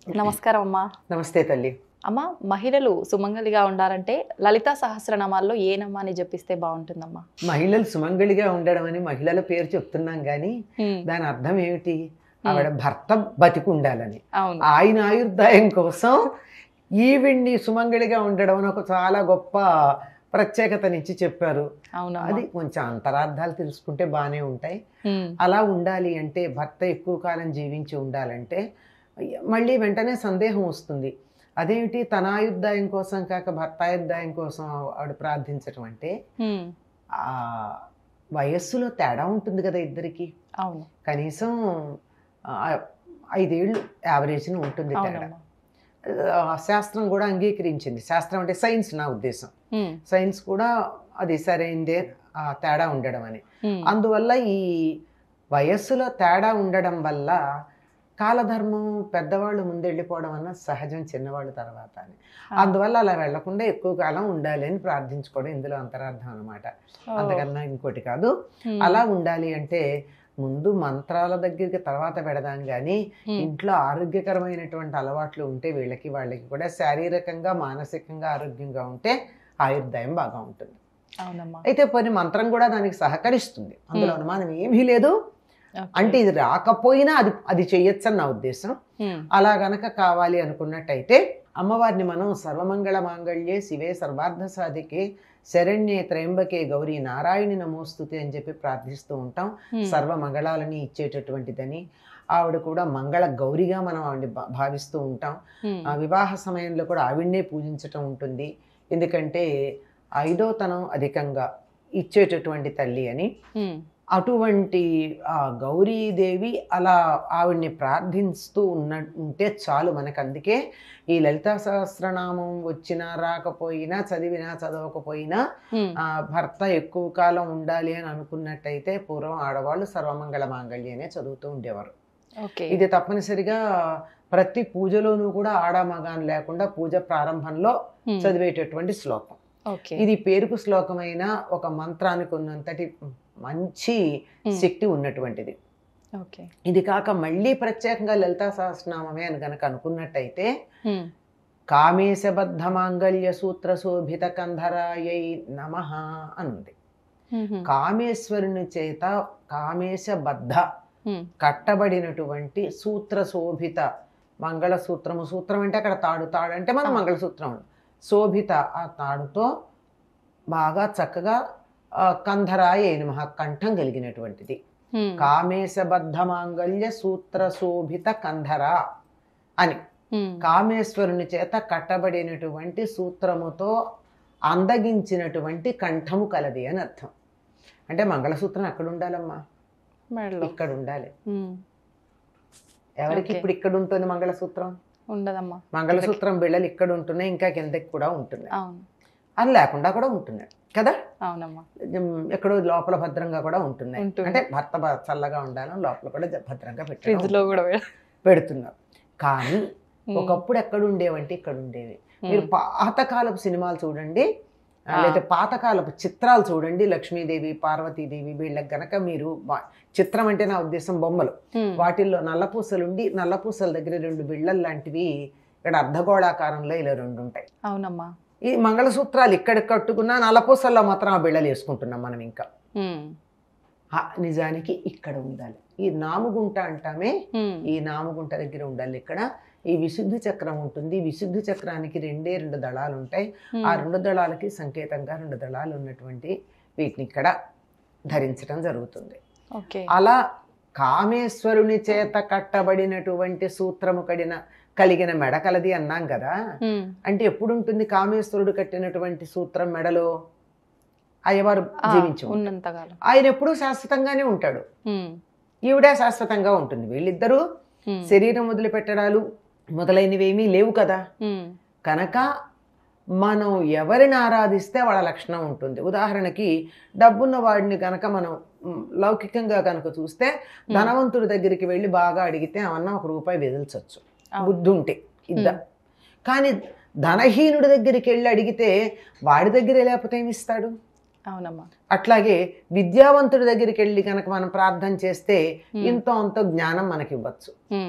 నమస్కారం అమ్మా నమస్తే తల్లి అమ్మ మహిళలు సుమంగలిగా ఉండాలంటే లలితా సహస్రనామాల్లో ఏ నమ్మాని జపిస్తే బాగుంటుందమ్మా మహిళలు సుమంగళిగా ఉండడం అని మహిళల పేరు చెప్తున్నాం కానీ హ్మ్. దాని అర్థం ఏమిటి ఆవిడ భర్త బతికి ఉండాలని అవును ఆయన ఆయుర్దాయం కోసం ఈవిడ్ని సుమంగళిగా ఉండడం అని ఒక చాలా గొప్ప ప్రత్యేకతనిచ్చి చెప్పారు అవునమ్మా అది కొంచెం అంతరార్థాలు తెలుసుకుంటే బాగానే ఉంటాయి హ్మ్. అలా ఉండాలి అంటే భర్త ఎక్కువ కాలం జీవించి ఉండాలంటే మళ్ళీ వెంటనే సందేహం వస్తుంది అదేమిటి తన ఆయుర్దాయం కోసం కాక భర్త ఆయుర్దాయం కోసం ఆవిడ ప్రార్థించడం అంటే హ్మ్. ఆ వయస్సులో తేడా ఉంటుంది కదా ఇద్దరికి అవును కనీసం ఆ, ఐదేళ్ళు యావరేజ్న ఉంటుంది తేడా అవునమ్మా ఆ, శాస్త్రం కూడా అంగీకరించింది శాస్త్రం అంటే సైన్స్ నా ఉద్దేశం హ్మ్. సైన్స్ కూడా అది సరైందే ఆ తేడా ఉండడం అని హ్మ్. అందువల్ల ఈ వయస్సులో తేడా ఉండడం వల్ల కాలధర్మం పెద్దవాళ్ళు ముందెళ్ళిపోవడం అన్న సహజం చిన్నవాళ్ళు తర్వాత అని అందువల్ల అలా వెళ్లకుండా ఎక్కువ కాలం ఉండాలి అని ప్రార్థించుకోవడం ఇందులో అంతరార్థం అనమాట ఓ. అంతకన్నా ఇంకోటి కాదు హ్మ్. అలా ఉండాలి అంటే ముందు మంత్రాల దగ్గరికి తర్వాత పెడదాం కానీ హ్మ్. ఇంట్లో ఆరోగ్యకరమైనటువంటి అలవాట్లు ఉంటే వీళ్ళకి వాళ్ళకి కూడా శారీరకంగా మానసికంగా ఆరోగ్యంగా ఉంటే ఆయుర్దాయం బాగా ఉంటుంది అవునమ్మా అయితే కొన్ని మంత్రం కూడా దానికి సహకరిస్తుంది అందులో Hmm. అనుమానం ఏమీ లేదు ఓకే. అంటే ఇది రాకపోయినా అది అది చెయ్యొచ్చని నా ఉద్దేశం హ్మ్. అలా గనక కావాలి అనుకున్నట్టయితే అమ్మవారిని మనం సర్వమంగళ మాంగళ్యే శివే సర్వార్థ సాధికే శరణ్యే త్రయంబకే గౌరీ నారాయణి నమోస్తుతి అని చెప్పి ప్రార్థిస్తూ ఉంటాం హ్మ్. సర్వ మంగళాలని ఇచ్చేటటువంటిదని ఆవిడ కూడా మంగళ గౌరిగా మనం ఆవిడని భా- భావిస్తూ ఉంటాం హ్మ్. ఆ వివాహ సమయంలో కూడా ఆవిడ్నే పూజించటం ఉంటుంది ఎందుకంటే ఐదోతనం అధికంగా ఇచ్చేటటువంటి తల్లి అని హ్మ్. అటువంటి ఆ గౌరీదేవి అలా ఆవిడ్ని ప్రార్థిస్తూ ఉన్న ఉంటే చాలు మనకు అందుకే ఈ లలితా సహస్రనామం వచ్చినా రాకపోయినా చదివినా చదవకపోయినా హ్మ్. ఆ భర్త ఎక్కువ కాలం ఉండాలి అని అనుకున్నట్టయితే పూర్వం ఆడవాళ్ళు సర్వమంగళ మాంగళ్య అనే చదువుతూ ఉండేవారు ఓకే ఇది తప్పనిసరిగా ప్రతి పూజలోనూ కూడా ఆడ మగాన్ లేకుండా పూజ ప్రారంభంలో హ్మ్. చదివేటటువంటి శ్లోకం ఓకే ఇది పేరుకు శ్లోకమైన ఒక మంత్రానికి ఉన్నంతటి మంచి హ్మ్. శక్తి ఉన్నటువంటిది ఓకే ఇది కాక మళ్ళీ ప్రత్యేకంగా లలితా సహస్రనామమే అని గనక అనుకున్నట్టయితే హ్మ్. కామేశబద్ధ మాంగళ్య సూత్ర శోభిత కంధరాయై నమ అనుంది హ్మ్. కామేశ్వరుని చేత కామేశబద్ధ హ్మ్. కట్టబడినటువంటి సూత్ర శోభిత మంగళసూత్రము సూత్రం అంటే అక్కడ తాడు తాడు అంటే మనం ఆ. మంగళసూత్రం శోభిత ఆ తాడుతో బాగా చక్కగా ఆ, కంధరాయ నమః కంఠం కలిగినటువంటిది హ్మ్. కామేశబద్ధ మాంగళ్య సూత్ర శోభిత కంధర అని హ్మ్. కామేశ్వరుని చేత కట్టబడినటువంటి సూత్రముతో అందగించినటువంటి కంఠము కలది అని అర్థం అంటే మంగళసూత్రం ఎక్కడ ఉండాలమ్మా మెడలో ఇక్కడ ఉండాలి హ్మ్. ఎవరికి Okay. ఇప్పుడు ఇక్కడ ఉంటుంది మంగళసూత్రం ఉండదమ్మా మంగళసూత్రం బిళ్ళలు ఇక్కడ ఉంటున్నాయి ఇంకా కిందకి కూడా ఉంటున్నాయి అవును అది లేకుండా కూడా ఉంటున్నాయి కదా అవునమ్మా ఉమ్, ఎక్కడో లోపల భద్రంగా కూడా ఉంటున్నాయి ఉంటుంది. అంటే భర్త బ- చల్లగా ఉండాలని లోపల కూడా జ- భద్రంగా ఫ్రిడ్జ్ పెట్టడం లో కూడా పెడ- పెడుతున్నారు కానీ హ్మ్. ఒకప్పుడు ఎక్కడ ఉండేవంటే ఇక్కడ ఉండేవి హ్మ్. మీరు పాతకాలపు సినిమాలు చూడండి ఆ, ఆ. లేదా పాతకాలపు చిత్రాలు చూడండి లక్ష్మీదేవి పార్వతీదేవి వీళ్ళకి గనక మీరు బా- చిత్రం అంటే నా ఉద్దేశం బొమ్మలు హ్మ్. వాటిల్లో నల్లపూసలుండి నల్లపూసల దగ్గర రెండు బిళ్ళలు లాంటివి ఇక్కడ అర్ధగోళాకారంలో ఇలా రెండు ఉంటాయి అవునమ్మా ఈ మంగళసూత్రాలు ఇక్కడ కట్టుకున్నా నల్లపూసల్లో మాత్రం ఆ బిళ్ళలు వేసుకుంటున్నాం మనం ఇంకా హ్మ్. ఆ, నిజానికి ఇక్కడ ఉండాలి ఈ నాముగుంట అంటామే హ్మ్. ఈ నామగుంట దగ్గర ఉండాలి ఇక్కడ ఈ విశుద్ధి చక్రం ఉంటుంది ఈ విశుద్ధి చక్రానికి రెండే రెండు దళాలు ఉంటాయి హ్మ్. ఆ రెండు దళాలకి సంకేతంగా రెండు దళాలు ఉన్నటువంటి వీటిని ఇక్కడ ధరించడం జరుగుతుంది ఓకే అలా కామేశ్వరుని చేత కట్టబడినటువంటి సూత్రము కడిన కలిగిన మెడ కలది అన్నాం కదా హ్మ్. అంటే ఎప్పుడు ఉంటుంది కామేశ్వరుడు కట్టినటువంటి సూత్రం మెడలో అయ్యవారు ఆ, జీవించి ఉంటారు. ఉన్నంతకాలం ఆయన ఎప్పుడూ శాశ్వతంగానే ఉంటాడు హ్మ్. ఈవిడే శాశ్వతంగా ఉంటుంది వీళ్ళిద్దరూ హ్మ్. శరీరం వదిలిపెట్టడాలు మొదలైనవి ఏమీ లేవు కదా హ్మ్. కనుక మనం ఎవరిని ఆరాధిస్తే వాళ్ళ లక్షణం ఉంటుంది ఉదాహరణకి డబ్బున్న వాడిని కనుక మనం మ్, లౌకికంగా కనుక చూస్తే ధనవంతుడి దగ్గరికి వెళ్ళి బాగా అడిగితే అవన్నా ఒక రూపాయి వెదిల్చవచ్చు అవును. బుద్ధి ఉంటే ఇద్దాం కానీ ధనహీనుడి దగ్గరికి వెళ్ళి అడిగితే వాడి దగ్గర లేకపోతే ఏమి ఇస్తాడు అవునమ్మా అట్లాగే విద్యావంతుడి దగ్గరికి వెళ్ళి కనుక మనం ప్రార్థన చేస్తే Hmm. ఇంతో అంతో జ్ఞానం మనకి ఇవ్వచ్చు హ్మ్.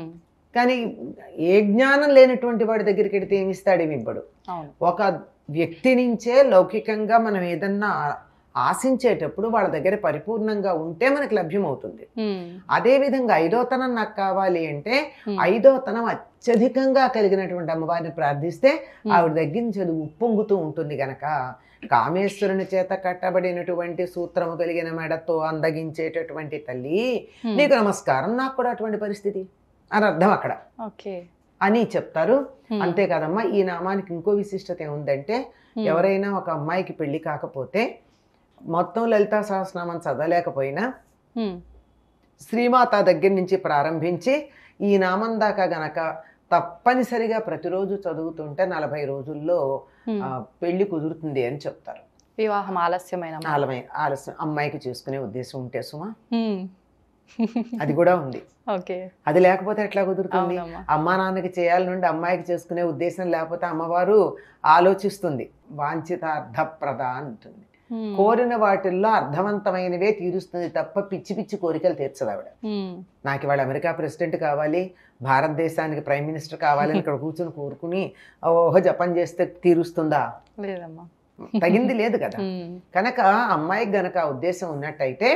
కానీ ఏ జ్ఞానం లేనటువంటి వాడి దగ్గరికి వెడితే ఏమి ఇస్తాడు ఏమి ఇవ్వడు అవును ఒక వ్యక్తి నుంచే లౌకికంగా మనం ఏదన్నా ఆ- ఆశించేటప్పుడు వాళ్ళ దగ్గర పరిపూర్ణంగా ఉంటే మనకి లభ్యమవుతుంది ఉమ్, అదేవిధంగా ఐదోతనం నాకు కావాలి అంటే ఉమ్, ఐదోతనం అత్యధికంగా కలిగినటువంటి అమ్మవారిని ప్రార్థిస్తే ఉమ్, ఆవిడ దగ్గర నుంచి అది ఉప్పొంగుతూ ఉంటుంది గనక కామేశ్వరుని చేత కట్టబడినటువంటి సూత్రము కలిగిన మెడతో అందగించేటటువంటి తల్లి ఉమ్, నీకు నమస్కారం నాకు కూడా అటువంటి పరిస్థితి అని అర్థం అక్కడ ఓకే అని చెప్తారు ఉమ్, అంతేకాదమ్మా ఈ నామానికి ఇంకో విశిష్టత ఏముందంటే ఉమ్, ఎవరైనా ఒక అమ్మాయికి పెళ్లి కాకపోతే మొత్తం లలితా సహస్రనామం చదవలేకపోయినా ఉమ్, శ్రీమాత దగ్గర నుంచి ప్రారంభించి ఈ నామం దాకా గనక తప్పనిసరిగా ప్రతిరోజు చదువుతుంటే నలభై రోజుల్లో ఉమ్, ఆ, పెళ్లి కుదురుతుంది అని చెప్తారు వివాహం ఆలస్యమైన మాట. ఆలమై ఆలస్యం అమ్మాయికి చేసుకునే ఉద్దేశం ఉంటే సుమా ఉమ్, అది కూడా ఉంది ఓకే అది లేకపోతే ఎట్లా కుదురుతుంది అవునమ్మా అమ్మా నాన్నకి చేయాలి నుండి అమ్మాయికి చేసుకునే ఉద్దేశం లేకపోతే అమ్మవారు ఆలోచిస్తుంది వాంఛితార్థప్రద అంటుంది ఉమ్, కోరిన వాటిల్లో అర్థవంతమైనవే తీరుస్తుంది తప్ప పిచ్చి పిచ్చి కోరికలు తీర్చదు ఆవిడ ఉమ్, నాకు ఇవాళ అమెరికా ప్రెసిడెంట్ కావాలి భారతదేశానికి ప్రైమ్ మినిస్టర్ కావాలని ఇక్కడ కూర్చొని కోరుకుని ఓహో జపం చేస్తే తీరుస్తుందా లేదమ్మా తగింది లేదు కదా ఉమ్, కనుక అమ్మాయికి గనక ఆ ఉద్దేశం ఉన్నట్టయితే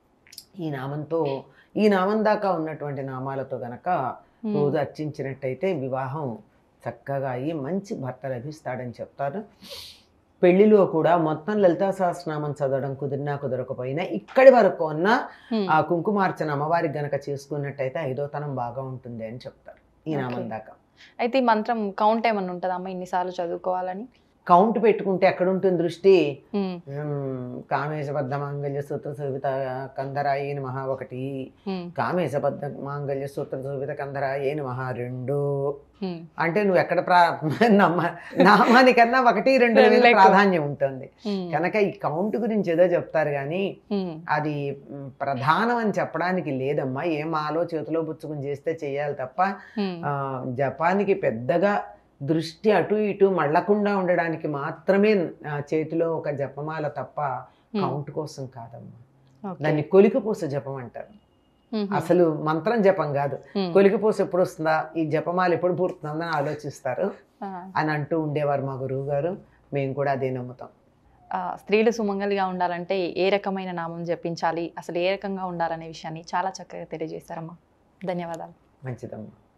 ఈ నామంతో ఈ నామం దాకా ఉన్నటువంటి నామాలతో గనక ఉమ్, రోజు అర్చించినట్టయితే వివాహం చక్కగా అయ్యి మంచి భర్త లభిస్తాడని చెప్తారు పెళ్లిలో కూడా మొత్తం లలితా సహస్రనామం చదవడం కుదిరినా కుదరకపోయినా ఇక్కడి వరకు ఉన్న ఉమ్, ఆ కుంకుమార్చన అమ్మవారికి గనక చేసుకున్నట్టయితే ఐదో తనం బాగా ఉంటుంది అని చెప్తారు ఈ నామం Okay. దాకా అయితే ఈ మంత్రం కౌంట్ ఏమన్నా ఉంటుందా అమ్మ ఇన్నిసార్లు చదువుకోవాలని కౌంట్ పెట్టుకుంటే ఎక్కడ ఉంటుంది దృష్టి ఉమ్, ఉమ్, కామేశబద్ధ మాంగళ్య సూత్ర శోభిత కందరాయి నమః ఒకటి ఉమ్, కామేశబద్ధ మాంగళ్య సూత్ర శోభిత కందరాయి నమః రెండు ఉమ్, అంటే నువ్వు ఎక్కడ ప్రా నమ్మ నామానికన్నా ఒకటి రెండు మీద రెండు ఎక్కువ. ప్రాధాన్యం ఉంటుంది ఉమ్, కనుక ఈ కౌంట్ గురించి ఏదో చెప్తారు కానీ ఉమ్, అది మ్, ప్రధానం అని చెప్పడానికి లేదమ్మా ఏ మాలో చేతిలో పుచ్చుకుని చేస్తే చేయాలి తప్ప ఉమ్, ఆ, జపానికి పెద్దగా దృష్టి అటు ఇటు మళ్ళకుండా ఉండడానికి మాత్రమే ఆ, చేతిలో ఒక జపమాల తప్ప ఉమ్, కౌంట్ కోసం కాదమ్మా ఓకే. దాన్ని కొలికిపోస జపం అంటారు ఉమ్, అసలు మంత్రం జపం కాదు ఉమ్, కొలికిపోస ఎప్పుడు వస్తుందా ఈ జపమాల ఎప్పుడు పూర్తుందని ఆలోచిస్తారు ఆ, అని అంటూ ఉండేవారు మా గురువు గారు మేము కూడా అదే నమ్ముతాం ఆ, స్త్రీలు సుమంగలిగా ఉండాలంటే ఏ రకమైన నామం జపించాలి అసలు ఏ రకంగా ఉండాలనే విషయాన్ని చాలా చక్కగా తెలియజేశారమ్మా ధన్యవాదాలు మంచిదమ్మా